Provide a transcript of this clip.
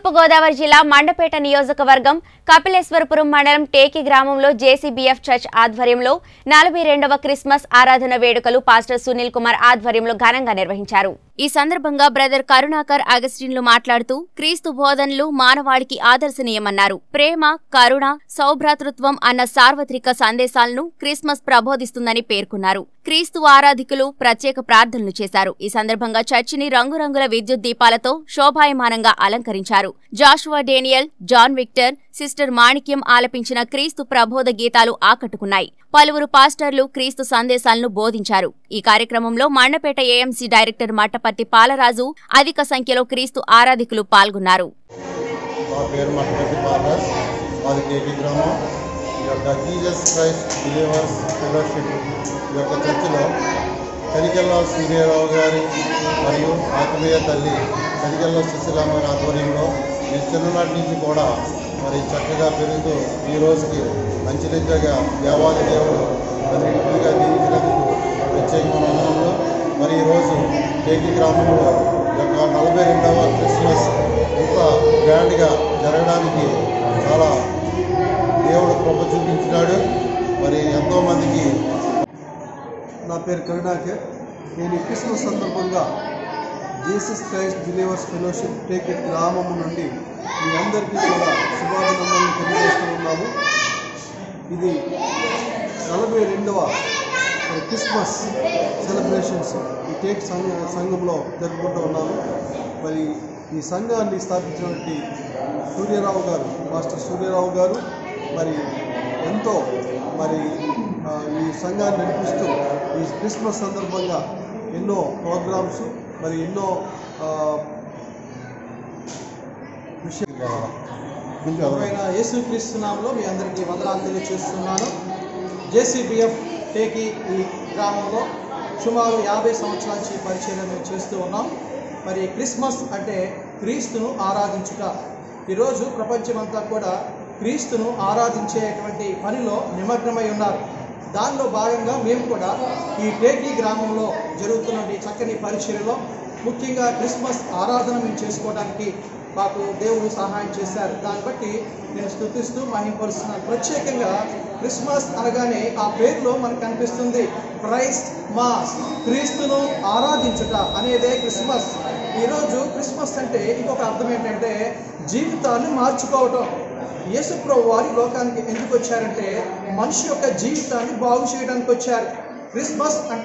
తూర్పుగోదావరి జిల్లా మండపేట నియోజకవర్గం కపిలేశ్వరపురం మండలం టేకి గ్రామంలో జేసీబీఎఫ్ చర్చ్ ఆధ్వర్యంలో నలభై రెండవ క్రిస్మస్ ఆరాధన వేడుకలు పాస్టర్ సునీల్ కుమార్ ఆధ్వర్యంలో ఘనంగా నిర్వహించారు ఈ సందర్భంగా బ్రదర్ కరుణాకర్ అగస్టిన్లు మాట్లాడుతూ క్రీస్తు బోధనలు మానవాళికి ఆదర్శనీయమన్నారు ప్రేమ కరుణ సౌభ్రాతృత్వం అన్న సార్వత్రిక సందేశాలను క్రిస్మస్ ప్రబోధిస్తుందని పేర్కొన్నారు క్రీస్తు ఆరాధికులు ప్రత్యేక ప్రార్థనలు చేశారు ఈ సందర్భంగా చర్చిని రంగురంగుల విద్యుత్ దీపాలతో శోభాయమానంగా అలంకరించారు Joshua Daniel John Victor sister Manikyam ఆలపించిన క్రీస్తు ప్రబోధ గీతాలు ఆకట్టుకున్నాయి పలువురు పాస్టర్లు క్రీస్తు సందేశాలను బోధించారు ఈ కార్యక్రమంలో మండపేట ఏఎంసీ డైరెక్టర్ మట్టపర్తి పాలరాజు అధిక సంఖ్యలో క్రీస్తు ఆరాధికులు పాల్గొన్నారు మా పేరు మట్టపట్టి పాలరాజ్ మాది కేపీ గ్రామం ఈ యొక్క జీసస్ క్రైస్ట్ బిలీవర్స్ ఫెలోషిప్ ఈ యొక్క చర్చిలో కరికెల్ల సూర్యరావు గారి మరియు ఆత్మీయ తల్లి కరికెల్ల సుశీలమ్మ గారి ఆధ్వర్యంలో ఈ చిన్ననాటి నుంచి కూడా మరి చక్కగా పెరుగుతూ ఈ రోజుకి మంచి రీతిగా దేవాది దేవుడు మరి ఇంటిగా దీవించినందుకు ప్రత్యేకమైన వందనములు మరి ఈరోజు కేకి గ్రామంలో ఈ యొక్క నలభై రెండవ క్రిస్మస్ ఇంత గ్రాండ్గా జరగడానికి చాలా దేవుడు కృప చూపించినాడు మరి ఎంతోమందికి నా పేరు కరుణాకర్ నేను ఈ క్రిస్మస్ సందర్భంగా Jesus Christ believers fellowship Teket గ్రామం నుండి మీ అందరికీ కూడా శుభాభినందనలు తెలియజేస్తూ ఉన్నాము ఇది నలభై రెండవ క్రిస్మస్ సెలబ్రేషన్స్ ఈ టేక్ సంఘ సంఘంలో జరుపుకుంటూ ఉన్నాము మరి ఈ సంఘాన్ని స్థాపించినటువంటి సూర్యరావు గారు మాస్టర్ సూర్యరావు గారు మరి ఎంతో మరి ఆ, ఈ సంఘాన్ని నడిపిస్తూ ఈ క్రిస్మస్ సందర్భంగా ఎన్నో ప్రోగ్రామ్స్ మరి ఎన్నో ఆ, విషయాలు ఆయన యేసుక్రీస్తు నామంలో మీ అందరికీ వందనాలు తెలియజేస్తున్నాను జేసీబీఎఫ్ టేకి ఈ గ్రామంలో సుమారు యాభై సంవత్సరాల నుంచి పరిచయం మేము చేస్తూ ఉన్నాం మరి క్రిస్మస్ అంటే క్రీస్తును ఆరాధించుట ఈరోజు ప్రపంచమంతా కూడా క్రీస్తును ఆరాధించేటువంటి పనిలో నిమగ్నమై ఉన్నారు దానిలో భాగంగా మేము కూడా ఈ టేకి గ్రామంలో జరుగుతున్న ఈ చక్కని పరిచర్యలో ముఖ్యంగా క్రిస్మస్ ఆరాధన మేము చేసుకోవడానికి మాకు దేవుడు సహాయం చేశారు దాన్ని బట్టి నేను స్థుతిస్తూ మహింపరుస్తున్నాను ప్రత్యేకంగా క్రిస్మస్ అనగానే ఆ పేరులో మనకు కనిపిస్తుంది క్రైస్ట్ మాస్ క్రీస్తును ఆరాధించుట అనేదే క్రిస్మస్ ఈరోజు క్రిస్మస్ అంటే ఇంకొక అర్థం ఏంటంటే జీవితాన్ని మార్చుకోవటం యేసుప్రభు వారి లోకానికి ఎందుకు వచ్చారంటే మనిషి యొక్క జీవితాన్ని బాగు చేయడానికి వచ్చారు క్రిస్మస్ అంటే